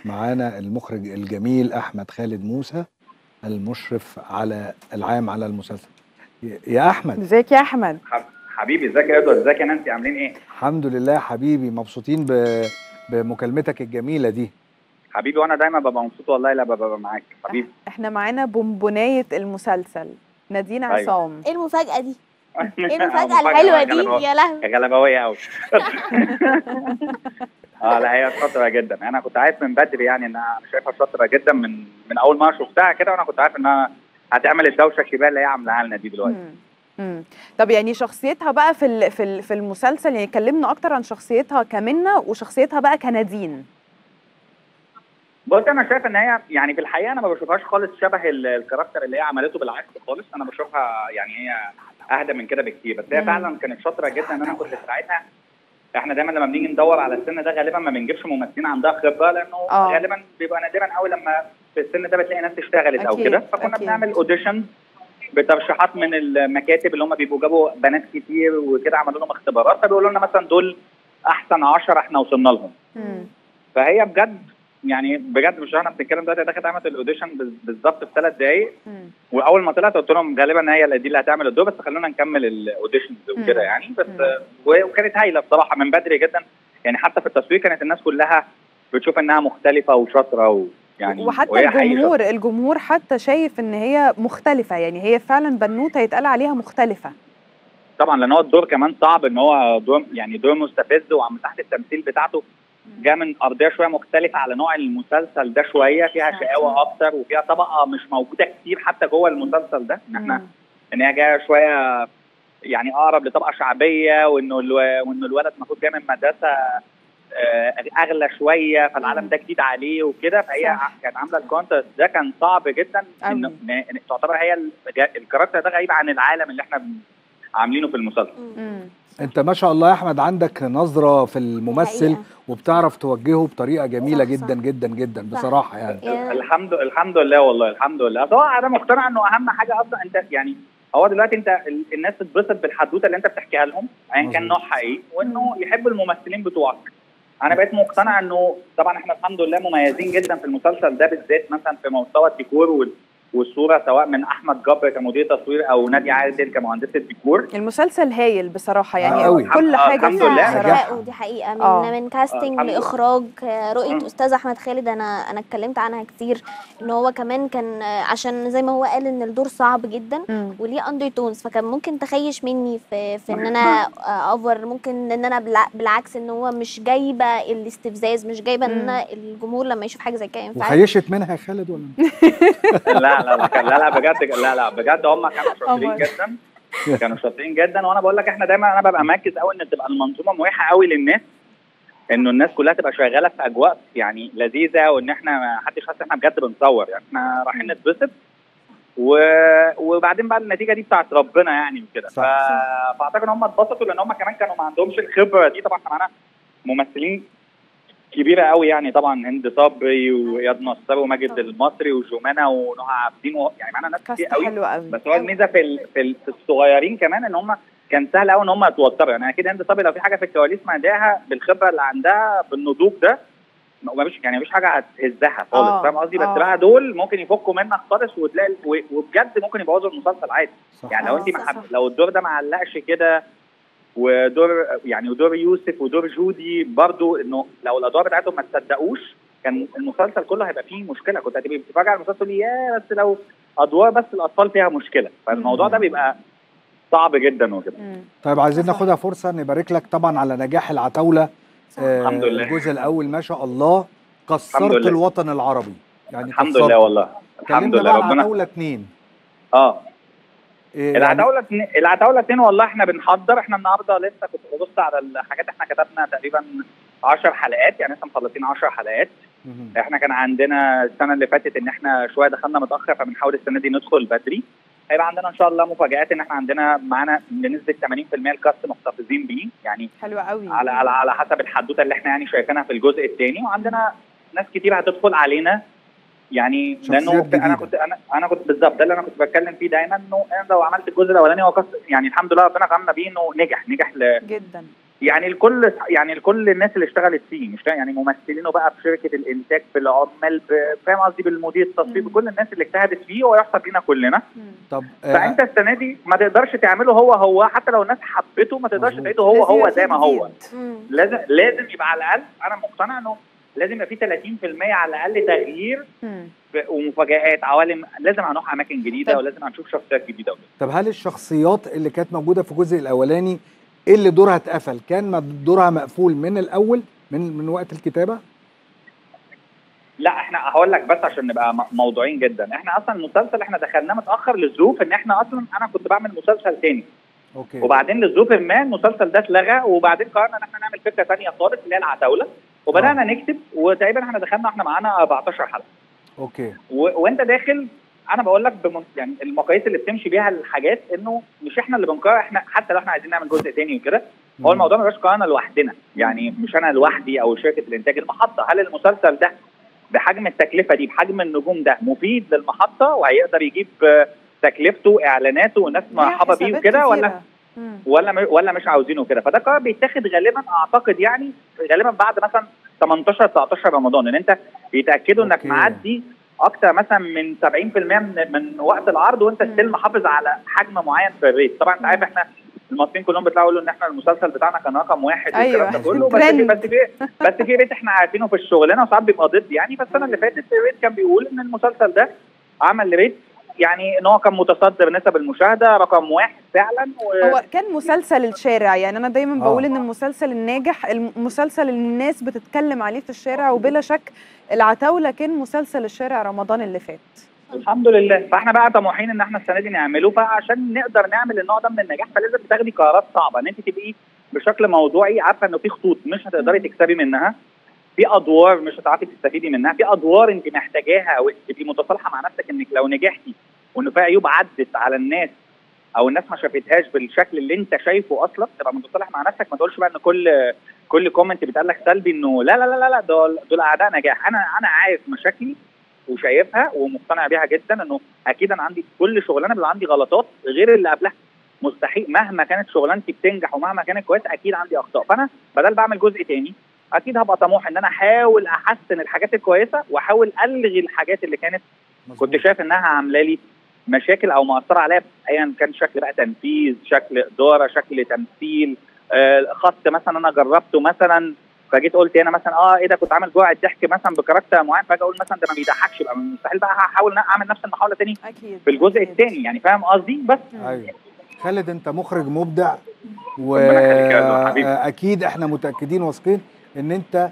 معانا المخرج الجميل احمد خالد موسى المشرف على العام على المسلسل يا احمد ازيك يا احمد حب- حبيبي ازيك يا ادوارد ازيك يا نانسي عاملين ايه؟ الحمد لله حبيبي مبسوطين ب... بمكالمتك الجميله دي حبيبي وانا دايما ببقى مبسوط والله لما ببقى معاك حبيبي احنا معانا بونبونايه المسلسل نادين أيوة. عصام ايه المفاجأة دي؟ ايه مفاجأة المفاجأة الحلوة دي غلبوية- يا لهوي غلبوية قوي اه لا هي شاطرة جدا انا كنت عارف من بدري يعني انها انا شايفها شاطرة جدا من من اول ما شفتها كده وانا كنت عارف انها هتعمل الدوشة الكبيرة اللي هي عاملاها لنا دي دلوقتي مم. مم. طب يعني شخصيتها بقى في ال- في ال- في المسلسل يعني كلمنا اكتر عن شخصيتها كمنة وشخصيتها بقى كنادين بص انا شايف ان هي يعني في الحقيقه انا ما بشوفهاش خالص شبه ال- الكاركتر اللي هي عملته بالعكس خالص انا بشوفها يعني هي اهدى من كده بكتير بس هي مم. فعلا كانت شاطره جدا ان انا كنت ساعتها احنا دايما لما بنيجي ندور على السن ده غالبا ما بنجيبش ممثلين عندها خبره لانه آه. غالبا بيبقى نادرا قوي لما في السن ده بتلاقي ناس اشتغلت او أكيد، كده فكنا أكيد. بنعمل اوديشن بترشيحات من المكاتب اللي هم بيبقوا جابوا بنات كتير وكده عملوا لهم اختبارات فبيقولوا لنا مثلا دول احسن 10 احنا وصلنا لهم مم. فهي بجد يعني بجد مش احنا بنتكلم دلوقتي هي دخلت عملت الاوديشن بال- بالظبط في ثلاث دقائق مم. واول ما طلعت قلت لهم غالبا هي اللي دي اللي هتعمل الدور بس خلونا نكمل الاوديشنز وكده مم. يعني بس مم. آه، و- وكانت هايله بصراحه من بدري جدا يعني حتى في التصوير كانت الناس كلها بتشوف انها مختلفه وشاطره ويعني وحتى وهي حقيقي الجمهور الجمهور حتى شايف ان هي مختلفة يعني هي فعلا بنوتة يتقال عليها مختلفة طبعا لان هو الدور كمان صعب ان هو دور يعني دور مستفز وعم تحت التمثيل بتاعته جاء من ارضيه شويه مختلفه على نوع المسلسل ده شويه فيها صح. شقاوه اكتر وفيها طبقه مش موجوده كتير حتى جوه المسلسل ده ان احنا مم. ان هي جايه شويه يعني اقرب لطبقه شعبيه وانه الو... وانه الولد المفروض جاي من مدرسه آه، اغلى شويه فالعالم مم. ده جديد عليه وكده فهي صح. كانت عامله الكونتست ده كان صعب جدا أوي. انه إن- إن تعتبر هي ال- الكاركتر ده غريب عن العالم اللي احنا عاملينه في المسلسل مم. انت ما شاء الله يا احمد عندك نظره في الممثل حقيقة. وبتعرف توجهه بطريقه جميله صح، جدا صح. جدا جدا صح. بصراحه يعني يا- الحمد الحمد لله والله الحمد لله أصل هو انا مقتنع انه اهم حاجه اصلا انت يعني هو دلوقتي انت ال- الناس تتبسط بالحدوته اللي انت بتحكيها لهم ايا كان مظبوط. نوعها ايه وانه يحبوا الممثلين بتوعك انا بقيت مقتنع انه طبعا احنا الحمد لله مميزين جدا في المسلسل ده بالذات مثلا في مستوى الديكور وال- والصوره سواء من احمد جبر كمدير تصوير او ناديه عادل كمهندسه ديكور المسلسل هايل بصراحة يعني أوي. كل آه، حاجة الحمد فيه لله. بصراحة. أخلاقه دي حقيقة من آه. من كاستنج الحمد لله. لإخراج آه، رؤية مم. أستاذ أحمد خالد أنا أنا اتكلمت عنها كتير إن هو كمان كان آه، عشان زي ما هو قال إن الدور صعب جدا مم. وليه اندر تونز فكان ممكن تخيش مني في في ان انا اوفر ممكن ان انا بالع- بالعكس ان هو مش جايبه الاستفزاز مش جايبه ان مم. انا الجمهور لما يشوف حاجه زي كده ينفع وخيشت منها يا خالد ولا لا لا لا كان- لا لا بجد لا لا بجد هم كانوا شاطرين قمر. جدا كانوا شاطرين جدا وانا بقول لك احنا دايما انا ببقى مركز قوي ان تبقى المنظومه مريحه قوي للناس انه الناس كلها تبقى شغاله في اجواء يعني لذيذه وان احنا ما حدش حاسس ان احنا بجد بنصور يعني احنا رايحين نتبسط و... وبعدين بقى النتيجه دي بتاعت ربنا يعني وكده ف... صح. فاعتقد ان هم اتبسطوا لان هم كمان كانوا ما عندهمش الخبره دي طبعا احنا معانا ممثلين كبيره قوي يعني طبعا هند صبري واياد نصار وماجد المصري وجمانه ونهى عابدين و... يعني معانا ناس كتير كاست قوي حلو قوي بس هو الميزه في ال... في, ال... في الصغيرين كمان ان هم كان سهل قوي ان هم يتوتروا يعني اكيد هند صبري لو في حاجه في الكواليس معناها بالخبره اللي عندها بالنضوج ده ما فيش يعني مفيش حاجه هتهزها آه، خالص فاهم قصدي بس آه. بقى دول ممكن يفكوا منك خالص وتلاقي و... وبجد ممكن يبوظوا المسلسل عادي صح يعني لو آه، انت صح، ما حب... صح. لو الدور ده ما علقش كده ودور يعني ودور يوسف ودور جودي برضو انه لو الادوار بتاعتهم ما تصدقوش كان المسلسل كله هيبقى فيه مشكله كنت هتبقي بتتفرج على المسلسل تقولي يا بس لو ادوار بس الاطفال فيها مشكله فالموضوع ده بيبقى صعب جدا وكده مم. طيب عايزين صح. ناخدها فرصه نبارك لك طبعا على نجاح العتاوله آه، الحمد لله. الجزء الاول ما شاء الله كسرت الحمد لله. الوطن العربي يعني الحمد كسرت. لله والله الحمد كلمنا لله بقى عن ربنا عتاوله اتنين اه إيه يعني العتاوله اتنين- العتاوله اتنين والله احنا بنحضر احنا النهارده لسه كنت ببص على الحاجات احنا كتبنا تقريبا 10 حلقات يعني لسه مخلصين 10 حلقات مهم. احنا كان عندنا السنه اللي فاتت ان احنا شويه دخلنا متاخر فبنحاول السنه دي ندخل بدري هيبقى عندنا ان شاء الله مفاجات ان احنا عندنا معانا بنسبه 80% الكاست محتفظين بيه يعني حلو قوي على على على حسب الحدوته اللي احنا يعني شايفينها في الجزء الثاني وعندنا ناس كتير هتدخل علينا يعني شخصيات لانه في- انا جديدة. كنت انا انا كنت بالظبط ده اللي انا كنت بتكلم فيه دايما انه انا لو عملت الجزء الاولاني هو كاست يعني الحمد لله ربنا كرمنا بيه انه نجح نجح ل جدا يعني الكل يعني الكل الناس اللي اشتغلت فيه مش يعني ممثلينه بقى في شركه الانتاج في العمال ب- فاهم قصدي بالمدير التصوير مم. بكل الناس اللي اجتهدت فيه ويحسب لينا كلنا مم. طب آه، فانت السنه دي ما تقدرش تعمله هو هو حتى لو الناس حبته ما تقدرش مظبوط. تعيده هو لازم هو يبقى زي فيه ما هو جديد. مم. لازم لازم يبقى على الاقل انا مقتنع انه لازم يبقى في 30% على الاقل تغيير مم. ب- ومفاجآت عوالم لازم هنروح اماكن جديده طب- ولازم هنشوف شخصيات جديده وكده. طب هل الشخصيات اللي كانت موجوده في الجزء الاولاني اللي دورها اتقفل كان م- دورها مقفول من الاول من من وقت الكتابه لا احنا هقول لك بس عشان نبقى م- موضوعين جدا احنا اصلا المسلسل احنا دخلناه متاخر لظروف ان احنا اصلا انا كنت بعمل مسلسل تاني اوكي وبعدين لظروف ما المسلسل ده اتلغى وبعدين قررنا ان احنا نعمل فكره تانية خالص اللي هي العتاوله وبدانا نكتب وتقريبا احنا دخلنا احنا معانا 14 حلقه اوكي و... وانت داخل انا بقول لك بمن... يعني المقاييس اللي بتمشي بيها الحاجات انه مش احنا اللي بنقرر احنا حتى لو احنا عايزين نعمل جزء تاني وكده هو مم. الموضوع ما بقاش قرارنا لوحدنا يعني مش انا لوحدي او شركه الانتاج المحطه هل المسلسل ده بحجم التكلفه دي بحجم النجوم ده مفيد للمحطه وهيقدر يجيب آه، تكلفته اعلاناته والناس ليها مرحبا بيه حسابات وكده ولا كتيرة. مم. ولا م- ولا مش عاوزينه كده فده قرار بيتاخد غالبا اعتقد يعني غالبا بعد مثلا 18 19 رمضان ان انت بيتاكدوا انك أوكي. معدي اكتر مثلا من 70% من من وقت العرض وانت مم. ستيل محافظ على حجم معين في الريت طبعا انت عارف احنا المصريين كلهم بيطلعوا يقولوا ان احنا المسلسل بتاعنا كان رقم واحد أيوة. والكلام ده كله بس في ترند. بس في بس في ريت احنا عارفينه في الشغلانه وساعات بيبقى ضد يعني فالسنه اللي فاتت الريت كان بيقول ان المسلسل ده عمل ريت يعني ان هو كان متصدر نسب المشاهده رقم واحد فعلا و... هو كان مسلسل الشارع يعني انا دايما آه. بقول ان المسلسل الناجح المسلسل اللي الناس بتتكلم عليه في الشارع وبلا شك العتاوله كان مسلسل الشارع رمضان اللي فات الحمد لله فاحنا بقى طموحين ان احنا السنه دي نعمله فعشان نقدر نعمل النوع ده من النجاح فلازم تاخدي قرارات صعبه ان انت تبقي بشكل موضوعي عارفه انه في خطوط مش هتقدري تكسبي منها في ادوار مش هتعرفي تستفيدي منها في ادوار انت محتاجاها او تبقي متصالحه مع نفسك انك لو نجحتي وانه في عيوب عدت على الناس او الناس ما شافتهاش بالشكل اللي انت شايفه اصلا تبقى متصالح مع نفسك ما تقولش بقى ان كل كل كومنت بيتقال لك سلبي انه لا لا لا لا, لا دول دول اعداء نجاح انا انا عارف مشاكلي وشايفها ومقتنع بيها جدا انه اكيد انا عندي كل شغلانه بيبقى عندي غلطات غير اللي قبلها مستحيل مهما كانت شغلانتي بتنجح ومهما كانت كويسه اكيد عندي اخطاء فانا بدل بعمل جزء تاني اكيد هبقى طموح ان انا احاول احسن الحاجات الكويسه واحاول الغي الحاجات اللي كانت مظبوط. كنت شايف انها عامله لي مشاكل او مأثره عليا ايا كان شكل بقى تنفيذ شكل اداره شكل تمثيل آه خط مثلا انا جربته مثلا فجيت قلت انا مثلا اه ايه ده كنت عامل جوع الضحك مثلا بكاركتر معين فجاه اقول مثلا ده ما بيضحكش يبقى مستحيل بقى هحاول اعمل نفس المحاوله تاني اكيد في الجزء أكيد. الثاني يعني فاهم قصدي بس ايوه خالد انت مخرج مبدع ربنا يخليك يا أندرو حبيبي. واكيد احنا متاكدين واثقين ان انت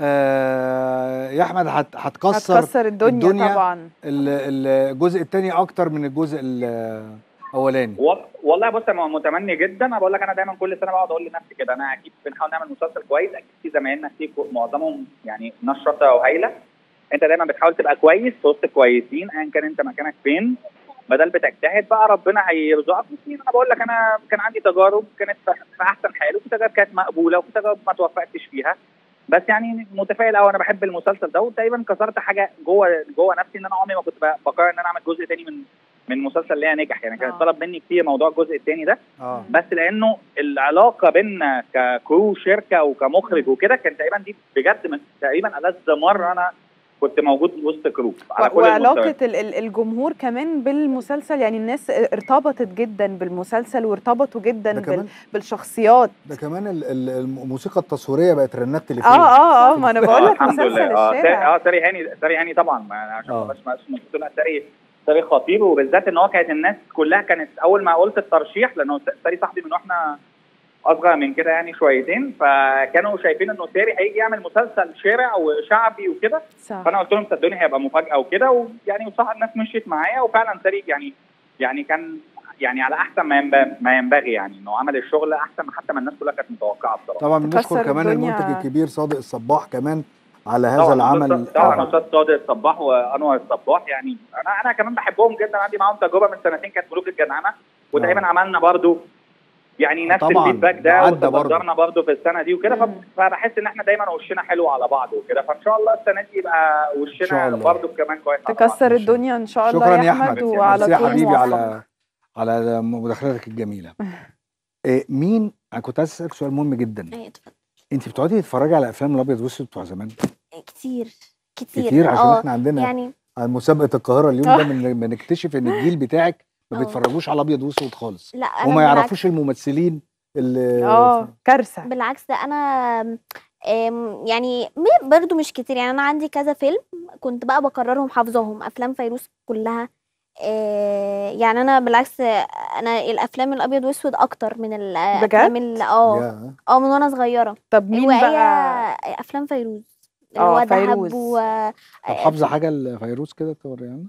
آه، يا احمد هت- هتكسر هتكسر الدنيا, الدنيا. طبعا ال- الجزء الثاني اكتر من الجزء الاولاني وال- والله بص انا متمني جدا انا بقول لك انا دايما كل سنه بقعد اقول لنفسي كده انا اكيد بنحاول نعمل مسلسل كويس اكيد في زمايلنا كتير معظمهم يعني ناس شاطره وهايله انت دايما بتحاول تبقى كويس في وسط كويسين ايا كان انت مكانك فين بدل بتجتهد بقى ربنا هيرزقك وفي- انا بقول لك انا كان عندي تجارب كانت في في احسن حال وفي تجارب كانت مقبوله وفي تجارب ما توفقتش فيها بس يعني متفائل قوي انا بحب المسلسل ده وتقريبا كسرت حاجه جوه جوه نفسي ان انا عمري ما كنت ب- بقرر ان انا اعمل جزء تاني من من مسلسل اللي هي نجح يعني كان آه. طلب مني كتير موضوع الجزء التاني ده اه بس لانه العلاقه بيننا ككرو شركه وكمخرج وكده كان تقريبا دي بجد من تقريبا ألذ مره انا كنت موجود وسط كرو على و- كل المستويات وعلاقة ال- ال- الجمهور كمان بالمسلسل يعني الناس ارتبطت جدا بالمسلسل وارتبطوا جدا ده بال- كمان بالشخصيات ده كمان ال- ال- الموسيقى التصويريه بقت رنات تليفون اه اه اه ما انا بقول آه، لك الحمد مسلسل لله اه ساري- الشارع اه ساري هاني ساري هاني طبعا ما عشان آه. ما بس ما اسمه قلت لها ساري ساري خطير وبالذات ان هو كانت الناس كلها كانت اول ما قلت الترشيح لانه ساري صاحبي من واحنا اصغر من كده يعني شويتين فكانوا شايفين انه ساري هيجي يعمل مسلسل شارع وشعبي وكده صح فانا قلت لهم صدقوني هيبقى مفاجاه وكده ويعني بصراحه الناس مشيت معايا وفعلا ساري يعني يعني كان يعني على احسن ما ينبغي ما ينبغي يعني انه عمل الشغل احسن حتى ما الناس كلها كانت متوقعه بصراحه طبعا بنشكر تكسر كمان الدنيا. المنتج الكبير صادق الصباح كمان على هذا طبعاً العمل أستاذ- طبعا آه. استاذ صادق الصباح وانور الصباح يعني انا انا كمان بحبهم جدا عندي معاهم تجربه من سنتين كانت ملوك الجدعنه وتقريبا آه. عملنا برضو يعني نفس طبعاً، الفيدباك ده ده عدى برضو. وتصدرنا برضو في السنه دي وكده مم. ف- فبحس ان احنا دايما وشنا حلو على بعض وكده فان شاء الله السنه دي يبقى شاء وشنا الله. برضو كمان كويس على بعض. تكسر الدنيا ان شاء الله شكرا يا احمد وعلى ميرسي يا طول حبيبي موفق. على على مداخلتك الجميله إيه، مين انا كنت عايز اسالك سؤال مهم جدا ايوه اتفضل انت بتقعدي تتفرجي على افلام الابيض والاسود بتوع زمان كتير كتير كتير عشان اه احنا عندنا يعني على مسابقه القاهره اليوم ده بن- بنكتشف ان الجيل بتاعك ما اه. بيتفرجوش على ابيض واسود خالص لا انا وما بالعكس يعرفوش الممثلين اللي اه كارثه بالعكس ده انا أم، يعني م- برضو مش كتير يعني انا عندي كذا فيلم كنت بقى بكررهم حافظاهم افلام فيروز كلها آه، يعني انا بالعكس آه، انا الافلام الابيض واسود اكتر من الافلام ال- اه يا. اه من وانا صغيره طب مين وهي بقى افلام فيروز اللي اه، هو دهب فيروز. و طب حافظه حاجه لفيروز كده توريها لنا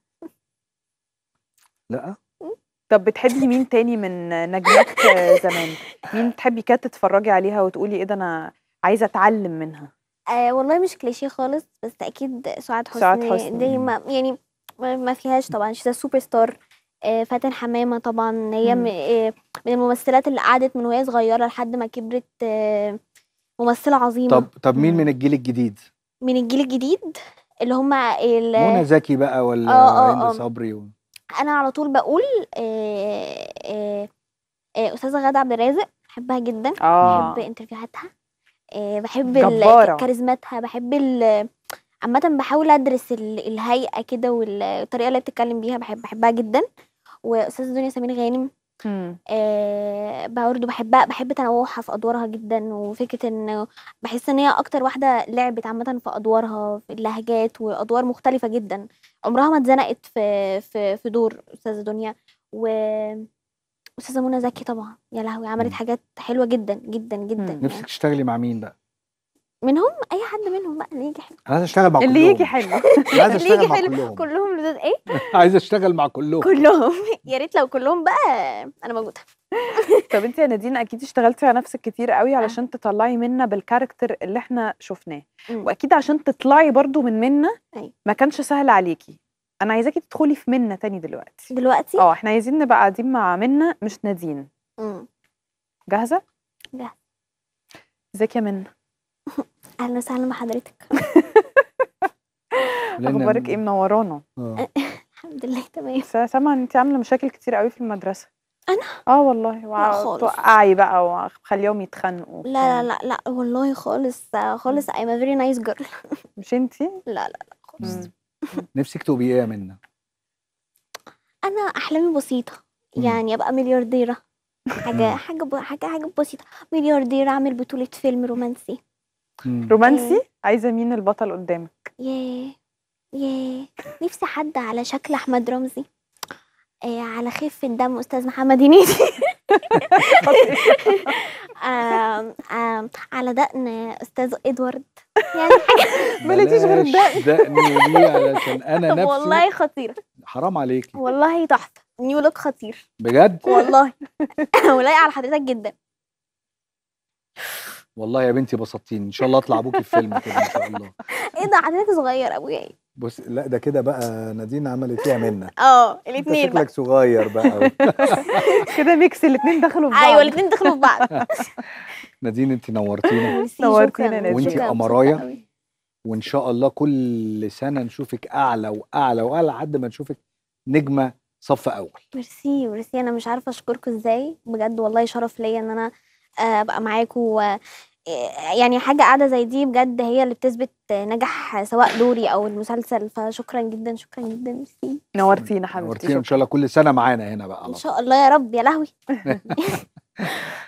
لا طب بتحبي مين تاني من نجمات آه، زمان مين تحبي كانت تتفرجي عليها وتقولي ايه ده انا عايزه اتعلم منها آه والله مش كليشيه خالص بس اكيد سعاد حسني, سعاد حسني. دي ما يعني ما ما فيهاش طبعا شيزا سوبر ستار آه فاتن حمامه طبعا هي مم. م- آه من الممثلات اللي قعدت من وهي صغيره لحد ما كبرت آه ممثله عظيمه طب طب مين مم. من الجيل الجديد من الجيل الجديد اللي هم ال- منى زكي بقى ولا اه، اه، هند اه. صبري و... انا على طول بقول آه آه آه استاذه غاده عبد الرازق بحبها جدا اه بحب انترفيوهاتها آه، بحب جبارة. ال- كاريزماتها بحب ال- عامة بحاول ادرس ال- الهيئة كده والطريقة اللي بتتكلم بيها بحب بحبها جدا واستاذة دنيا سمير غانم مم. آه برضه بحبها بحب تنوعها في ادوارها جدا وفكرة ان بحس ان هي اكتر واحدة لعبت عامة في ادوارها في اللهجات وادوار مختلفة جدا عمرها ما اتزنقت في في في دور استاذة دنيا و استاذة منى زكي طبعا يا لهوي عملت مم. حاجات حلوة جدا جدا جدا مم. نفسك يعني. تشتغلي مع مين بقى منهم اي حد منهم بقى اللي يجي حلو انا عايز اشتغل مع اللي كلهم يجي حلو أنا عايز اللي يجي اشتغل مع حلو كلهم كلهم لذيذ ايه عايز اشتغل مع كلهم كلهم يا ريت لو كلهم بقى انا موجوده طب انت يا نادين اكيد اشتغلتي على نفسك كتير قوي علشان تطلعي منا بالكاركتر اللي احنا شفناه مم. واكيد عشان تطلعي برضو من منا أيوة. ما كانش سهل عليكي انا عايزاكي تدخلي في منا تاني دلوقتي دلوقتي اه احنا عايزين نبقى قاعدين مع منا مش نادين مم. جاهزه جاهزة. ازيك يا منا اهلا وسهلا بحضرتك لأن- اخبارك ايه منورانا آه. الحمد لله تمام س- سامعه ان انت عامله مشاكل كتير قوي في المدرسه أنا؟ اه والله وع- خالص. توقعي بقى وخليهم يتخانقوا لا لا لا لا والله خالص خالص I'm a very nice girl مش انتي لا لا لا خالص مم. نفسك تبقي ايه يا منى انا احلامي بسيطه مم. يعني ابقى مليارديره حاجه مم. حاجه ب- حاجه حاجه بسيطه مليارديره اعمل بطوله فيلم رومانسي مم. رومانسي عايزه مين البطل قدامك ياه ياه نفسي حد على شكل احمد رمزي آه على خفة دم استاذ محمد هنيدي آم آم على دقن استاذ ادوارد يعني ما لقيتيش غير بلاش دقني دي علشان انا طب نفسي والله خطيره حرام عليكي والله تحفه نيو لوك خطير بجد والله ولايقه على حضرتك جدا والله يا بنتي بسطتيني ان شاء الله اطلع ابوكي في فيلم كده ان شاء الله ايه ده حضرتك صغير ابويا ايه بص لا ده كده بقى نادين عملت فيها منا اه انت الاثنين بقى شكلك صغير بقى كده ميكس الاتنين دخلوا في بعض ايوه الاثنين دخلوا في بعض نادين انت نورتينا ميرسي، نورتينا شكراً، يا نادين. وانتي شكراً، قمراية. مبسوطة أوي. وان شاء الله كل سنه نشوفك اعلى واعلى واعلى لحد ما نشوفك نجمه صف اول ميرسي ميرسي انا مش عارفه اشكركم ازاي بجد والله شرف ليا ان انا آه، ابقى معاكم و آه، يعني حاجه قاعده زي دي بجد هي اللي بتثبت نجاح سواء دوري او المسلسل فشكرا جدا شكرا جدا ميرسي نورتينا حبيبتي نورتينا ان شاء الله كل سنه معانا هنا بقى على ان طول. شاء الله يا رب يا لهوي